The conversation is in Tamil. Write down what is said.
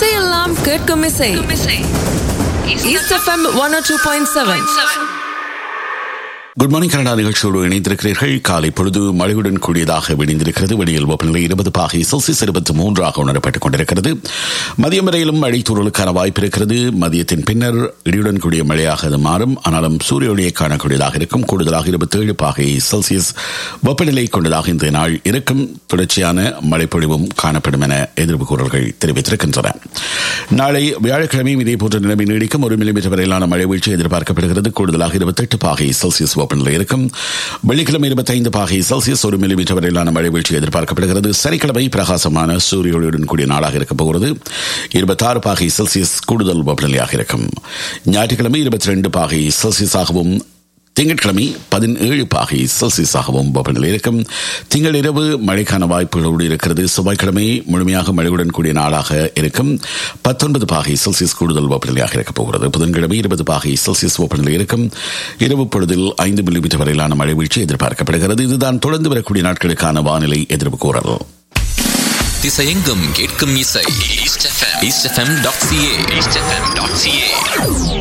இசையெல்லாம் கேட்கும் இசை East FM one two point seven good morning Canada நிகழ்ச்சியோடு இணைந்திருக்கிறீர்கள் காலை பொழுது மழையுடன் கூடியதாக விடிந்திருக்கிறது வெளியில் வெப்பநிலை இருபது பாகை செல்சியஸ் இருபத்தி மூன்றாக உணரப்பட்டுக் கொண்டிருக்கிறது மதியம் வரையிலும் மழை தூறலுக்கான வாய்ப்பு இருக்கிறது மதியத்தின் பின்னர் இடியுடன் கூடிய மழையாக அது மாறும் ஆனாலும் சூரிய ஒளியை காணக்கூடியதாக இருக்கும் கூடுதலாக இருபத்தி ஏழு பாகை செல்சியஸ் வெப்பநிலை கொண்டதாக இந்த நாள் இருக்கும் தொடர்ச்சியான மழைப்பொழிவும் காணப்படும் என எதிர்ப்பு கூறல்கள் தெரிவித்திருக்கின்றன நாளை வியாழக்கிழமையும் இதேபோன்ற நிலைமை நீடிக்கும் ஒரு மில்லிமீட்டர் வரையிலான மழை வீழ்ச்சி எதிர்பார்க்கப்படுகிறது கூடுதலாக இருபத்தெட்டு பாகை செல்சியஸ் வெப்பநிலை இருக்கும் வெள்ளிக்கிழமை இருபத்தைந்து பாகை செல்சியஸ் ஒரு மில்லிமீட்டர் வரையிலான மழை வீழ்ச்சி எதிர்பார்க்கப்படுகிறது சனிக்கிழமை பிரகாசமான சூரிய ஒளியுடன் கூடிய நாளாக இருக்கப் போகிறது இருபத்தாறு பாகை செல்சியஸ் கூடுதல் வெப்பநிலையாக இருக்கும் ஞாயிற்றுக்கிழமை இருபத்தி ரெண்டு பாகை செல்சியஸாகவும் திங்கட்கிழமை பதினேழு பாகை செல்சியஸாகவும் வெப்பநிலை இருக்கும் திங்கள் இரவு மழைக்கான வாய்ப்புகளோடு இருக்கிறது செவ்வாய்க்கிழமை முழுமையாக மழையுடன் கூடிய நாளாக இருக்கும் பத்தொன்பது பாகை செல்சியஸ் கூடுதல் வெப்பநிலையாக இருக்கப் போகிறது புதன்கிழமை இருபது பாகை செல்சியஸ் வெப்பநிலை இருக்கும் இரவு பொழுதில் ஐந்து மில்லிமீட்டர் வரையிலான மழை வீழ்ச்சி எதிர்பார்க்கப்படுகிறது இதுதான் தொடர்ந்து வரக்கூடிய நாட்களுக்கான வானிலை எதிர்ப்பு கூறல் திசையெங்கும் கேட்கும் இசை East FM East FM dot CA East FM dot CA